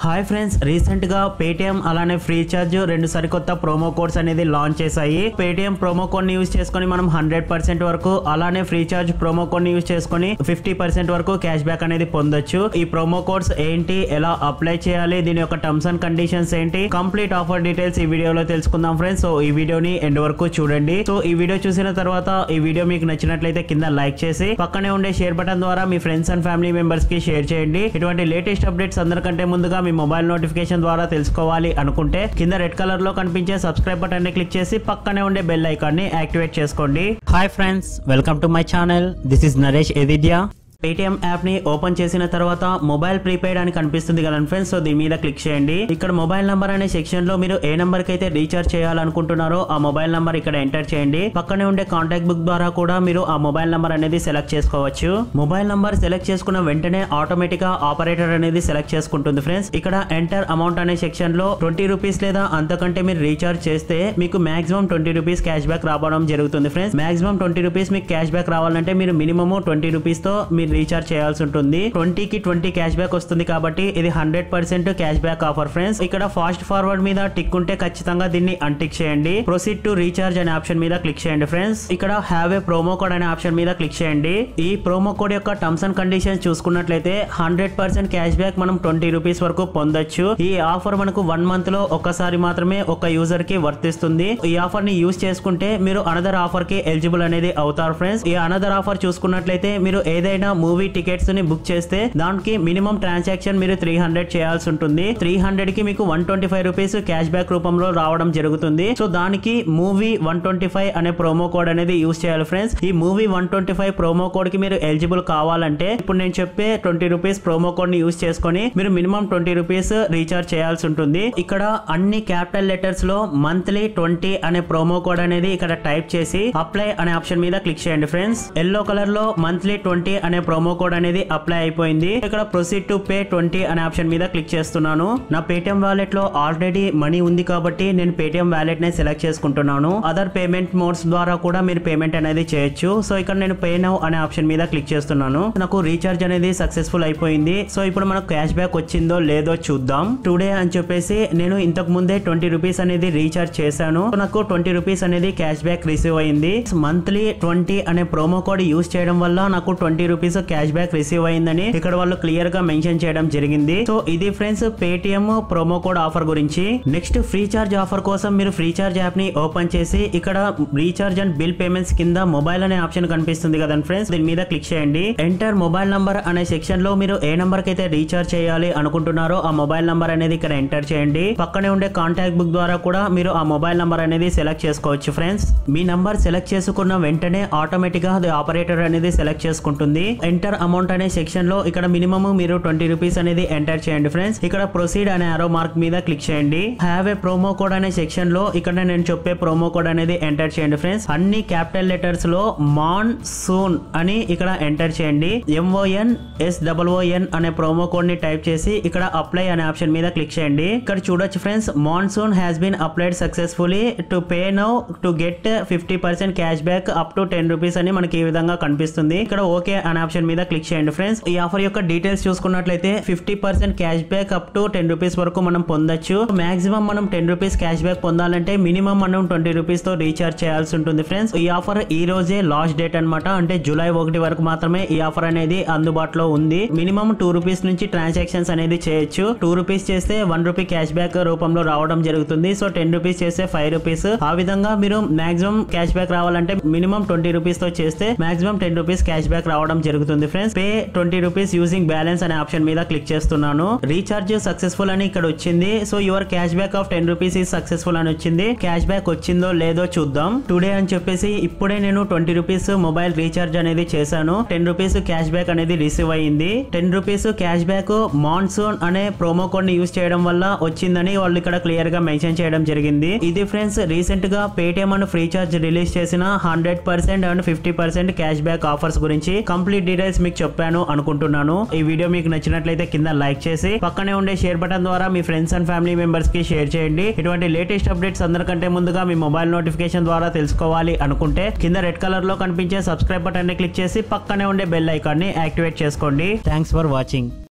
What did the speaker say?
hi friends recent గా Paytm అలానే Freecharge రెండు సరికొత్త ప్రోమో కోడ్స్ అనేది లాంచ్ చేశాయి పేటిఎం ప్రోమో కోడ్ ని యూజ్ చేసుకొని మనం హండ్రెడ్ పర్సెంట్ వరకు అలానే ఫ్రీ చార్జ్ ప్రోమో కోడ్ ని యూజ్ చేసుకొని ఫిఫ్టీ పర్సెంట్ వరకు క్యాష్ బ్యాక్ అనేది పొందొచ్చు ఈ ప్రోమో కోడ్స్ ఏంటి ఎలా అప్లై చేయాలి దీని యొక్క టర్మ్స్ అండ్ కండిషన్స్ ఏంటి కంప్లీట్ ఆఫర్ డీటెయిల్స్ ఈ వీడియోలో తెలుసుకుందాం ఫ్రెండ్స్ సో ఈ వీడియోని ఎండ్ వరకు చూడండి సో ఈ వీడియో చూసిన తర్వాత ఈ వీడియో మీకు నచ్చినట్లయితే కింద లైక్ చేసి పక్కనే ఉండే షేర్ బటన్ ద్వారా మీ ఫ్రెండ్స్ అండ్ ఫ్యామిలీ మెంబర్స్ కి షేర్ చేయండి ఇటువంటి లేటెస్ట్ అప్డేట్స్ అందరికంటే ముందుగా మీ మొబైల్ నోటిఫికేషన్ ద్వారా తెలుసుకోవాలి అనుకుంటే కింద రెడ్ కలర్ లో కనిపించే సబ్స్క్రైబ్ బటన్ ని క్లిక్ చేసి పక్కనే ఉండే బెల్ ఐకాన్ ని యాక్టివేట్ చేసుకోండి hi friends welcome to my channel this is Naresh ఎదిద్యా పేటిఎం యాప్ ని ఓపెన్ చేసిన తర్వాత మొబైల్ ప్రీపెయిడ్ అని కనిపిస్తుంది కదా ఫ్రెండ్స్ సో దీని మీద క్లిక్ చేయండి ఇక్కడ మొబైల్ నంబర్ అనే సెక్షన్ లో మీరు ఏ నంబర్ కి అయితే రీఛార్జ్ చేయాలనుకుంటున్నారో ఆ మొబైల్ నంబర్ ఇక్కడ ఎంటర్ చేయండి పక్కనే ఉండే కాంటాక్ట్ బుక్ ద్వారా కూడా మీరు ఆ మొబైల్ నంబర్ అనేది సెలెక్ట్ చేసుకోవచ్చు మొబైల్ నంబర్ సెలెక్ట్ చేసుకున్న వెంటనే ఆటోమేటిక్ గా ఆపరేటర్ అనేది సెలెక్ట్ చేసుకుంటుంది ఫ్రెండ్స్ ఇక్కడ ఎంటర్ అమౌంట్ అనే సెక్షన్ లో ట్వంటీ రూపీస్ లేదా అంతకంటే మీరు రీఛార్జ్ చేస్తే మీకు maximum twenty rupees cash back రావడం జరుగుతుంది ఫ్రెండ్స్ మాక్సిమం ట్వంటీ రూపీస్ మీకు క్యాష్ బ్యాక్ రావాలంటే మీరు మినిమం ట్వంటీ రూపీస్ తో మీరు రీఛార్జ్ చేయాల్సి ఉంటుంది ట్వంటీ కి ట్వంటీ క్యాష్ బ్యాక్ వస్తుంది కాబట్టి ఇది hundred percent cash back offer friends ఇక్కడ ఫాస్ట్ ఫార్వర్డ్ మీద టిక్ ఉంటే ఖచ్చితంగా దీన్ని అన్టిక్ చేయండి ప్రొసీడ్ టు రీఛార్జ్ అనే ఆప్షన్ మీద క్లిక్ చేయండి ఫ్రెండ్స్ ఇక్కడ హ్యావ్ ఏ ప్రోమో కోడ్ అనే ఆప్షన్ మీద క్లిక్ చేయండి ఈ ప్రోమో కోడ్ యొక్క టర్మ్స్ అండ్ కండిషన్స్ చూసుకున్నట్లయితే హండ్రెడ్ పర్సెంట్ క్యాష్ బ్యాక్ మనం ట్వంటీ రూపీస్ వరకు పొందొచ్చు ఈ ఆఫర్ మనకు వన్ మంత్ లో ఒక్కసారి మాత్రమే ఒక యూజర్ కి వర్తిస్తుంది ఈ ఆఫర్ ని యూజ్ చేసుకుంటే మీరు అనదర్ ఆఫర్ కి ఎలిజిబుల్ అనేది అవుతారు ఫ్రెండ్స్ ఈ అనదర్ ఆఫర్ చూసుకున్నట్లయితే మీరు ఏదైనా మూవీ టికెట్స్ ని బుక్ చేస్తే దానికి మినిమం ట్రాన్సాక్షన్ మీరు త్రీ హండ్రెడ్ చేయాల్సి ఉంటుంది త్రీ హండ్రెడ్ కి మీకు one twenty five rupees cash back రూపంలో రావడం జరుగుతుంది సో దానికి మూవీ వన్ ట్వంటీ ఫైవ్ అనే ప్రోమో కోడ్ అనేది యూస్ చేయాలి ఫ్రెండ్స్ ఈ movie one twenty five promo code కి మీరు ఎలిజిబుల్ కావాలంటే ఇప్పుడు నేను చెప్పే ట్వంటీ రూపీస్ ప్రోమో కోడ్ ని యూస్ చేసుకొని మీరు మినిమం ట్వంటీ రూపీస్ రీఛార్జ్ చేయాల్సి ఉంటుంది ఇక్కడ అన్ని క్యాపిటల్ లెటర్స్ లో మంత్లీ ట్వంటీ అనే ప్రోమో కోడ్ అనేది ఇక్కడ టైప్ చేసి అప్లై అనే ఆప్షన్ మీద క్లిక్ చేయండి ఫ్రెండ్స్ ఎల్లో కలర్ లో మంత్లీ ట్వంటీ అనే ప్రోమో కోడ్ అనేది అప్లై అయిపోయింది ఇక్కడ ప్రొసీడ్ టు పే ట్వంటీ అనే ఆప్షన్ మీద క్లిక్ చేస్తున్నాను నా పేటిఎం వాలెట్ లో ఆల్రెడీ మనీ ఉంది కాబట్టి నేను పేటిఎం వాలెట్ ని సెలెక్ట్ చేసుకుంటున్నాను అదర్ పేమెంట్ మోడ్స్ ద్వారా కూడా మీరు పేమెంట్ అనేది చేయొచ్చు సో ఇక్కడ నేను పే నౌ అనే ఆప్షన్ మీద క్లిక్ చేస్తున్నాను నాకు రీఛార్జ్ అనేది సక్సెస్ఫుల్ అయిపోయింది సో ఇప్పుడు మనకు క్యాష్ బ్యాక్ వచ్చిందో లేదో చూద్దాం టుడే అని చెప్పేసి నేను ఇంతకు ముందే ట్వంటీ రూపీస్ అనేది రీఛార్జ్ చేశాను సో నాకు ట్వంటీ రూపీస్ అనేది క్యాష్ బ్యాక్ రిసీవ్ అయింది మంత్లీ ట్వంటీ అనే ప్రోమో కోడ్ యూస్ చేయడం వల్ల నాకు twenty rupees cash back receive అయిందని ఇక్కడ వాళ్ళు క్లియర్ గా మెన్షన్ చేయడం జరిగింది సో ఇది friends Paytm promo code offer గురించి నెక్స్ట్ ఫ్రీ చార్జ్ ఆఫర్ కోసం మీరు ఫ్రీ చార్జ్ యాప్ ని ఓపెన్ చేసి ఇక్కడ రీఛార్జ్ అండ్ బిల్ పేమెంట్స్ కింద మొబైల్ అనే ఆప్షన్ కనిపిస్తుంది కదండి ఫ్రెండ్స్ దీని మీద క్లిక్ చేయండి ఎంటర్ మొబైల్ నంబర్ అనే సెక్షన్ లో మీరు ఏ నంబర్ కి అయితే రీఛార్జ్ చేయాలి అనుకుంటున్నారో ఆ మొబైల్ నంబర్ అనేది ఇక్కడ ఎంటర్ చేయండి పక్కనే ఉండే కాంటాక్ట్ బుక్ ద్వారా కూడా మీరు ఆ మొబైల్ నంబర్ అనేది సెలెక్ట్ చేసుకోవచ్చు ఫ్రెండ్స్ మీ నంబర్ సెలెక్ట్ చేసుకున్న వెంటనే ఆటోమేటిక్ గా అది ఆపరేటర్ అనేది సెలెక్ట్ చేసుకుంటుంది ఎంటర్ అమౌంట్ అనే సెక్షన్ లో ఇక్కడ మినిమం మీరు ట్వంటీ రూపీస్ అనేది ఎంటర్ చేయండి ఫ్రెండ్స్ ఇక్కడ ప్రొసీడ్ అనే ఆరో మార్క్ మీద క్లిక్ చేయండి హ్యావ్ ఏ ప్రోమో కోడ్ అనే సెక్షన్ లో ఇక్కడ నేను చెప్పే ప్రోమో కోడ్ అనేది ఎంటర్ చేయండి ఫ్రెండ్స్ అన్ని క్యాపిటల్ లెటర్స్ లో మాన్ సూన్ అని ఇక్కడ ఎంటర్ చేయండి ఎంఓఎన్ ఎస్ డబ్ల్ఓఎన్ అనే ప్రోమో కోడ్ ని టైప్ చేసి ఇక్కడ అప్లై అనే ఆప్షన్ మీద క్లిక్ చేయండి ఇక్కడ చూడొచ్చు friends monsoon has been applied successfully to pay now to get fifty percent cash back up to ten rupees అని మనకి ఈ విధంగా కనిపిస్తుంది ఇక్కడ ఓకే అనే ఆప్షన్ మీద క్లిక్ చేయండి ఫ్రెండ్స్ ఈ ఆఫర్ యొక్క డీటెయిల్స్ చూసుకున్నట్లయితే fifty percent cash back up to ten rupees వరకు మనం పొందొచ్చు మాక్సిమం మనం టెన్ రూపీస్ క్యాష్ బ్యాక్ పొందాలంటే మినిమం మనం ట్వంటీ రూపీస్ తో రీఛార్జ్ చేయాల్సి ఉంటుంది ఫ్రెండ్స్ ఈ ఆఫర్ ఈ రోజే లాస్ట్ డేట్ అన్నమాట అంటే జూలై ఒకటి వరకు మాత్రమే ఈ ఆఫర్ అనేది అందుబాటులో ఉంది మినిమం టూ రూపీస్ నుంచి ట్రాన్సాక్షన్స్ అనేది చేయొచ్చు టూ రూపీస్ చేస్తే వన్ రూపీ క్యాష్ బ్యాక్ రూపంలో రావడం జరుగుతుంది సో టెన్ రూపీస్ చేస్తే ఫైవ్ రూపీస్ ఆ విధంగా మీరు మాక్సిమం క్యాష్ బ్యాక్ రావాలంటే మినిమం ట్వంటీ రూపీస్ తో చేస్తే maximum ten rupees cash back రావడం జరుగుతుంది friends pay twenty rupees using balance అనే ఆప్షన్ మీద క్లిక్ చేస్తున్నాను రీఛార్జ్ సక్సెస్ఫుల్ అని ఇక్కడ వచ్చింది so your cash back of ten rupees is successful అని వచ్చింది క్యాష్ బ్యాక్ వచ్చిందో లేదో చూద్దాం టుడే అని చెప్పేసి ఇప్పుడే నేను ట్వంటీ రూపీస్ మొబైల్ రీఛార్జ్ అనేది చేశాను టెన్ రూపీస్ క్యాష్ బ్యాక్ అనేది రిసీవ్ అయ్యింది ten rupees cash back monsoon అనే ప్రోమో కోడ్ ని యూస్ చేయడం వల్ల వచ్చిందని వాళ్ళు ఇక్కడ క్లియర్ గా మెన్షన్ చేయడం జరిగింది ఇది ఫ్రెండ్స్ రీసెంట్ గా Paytm and Freecharge release చేసిన hundred percent and fifty percent cash back offers గురించి కంప్లీట్ డీటెయిల్స్ మీకు చెప్పాను అనుకుంటున్నాను ఈ వీడియో మీకు నచ్చినట్లయితే కింద లైక్ చేసి పక్కనే ఉండే షేర్ బటన్ ద్వారా మీ ఫ్రెండ్స్ అండ్ ఫ్యామిలీ మెంబర్స్ కి షేర్ చేయండి ఇటువంటి లేటెస్ట్ అప్డేట్స్ అందరికంటే ముందుగా మీ మొబైల్ నోటిఫికేషన్ ద్వారా తెలుసుకోవాలి అనుకుంటే కింద రెడ్ కలర్ లో కనిపించే సబ్స్క్రైబ్ బటన్ ని క్లిక్ చేసి పక్కనే ఉండే బెల్ ఐకాన్ ని యాక్టివేట్ చేసుకోండి థ్యాంక్స్ ఫర్ వాచింగ్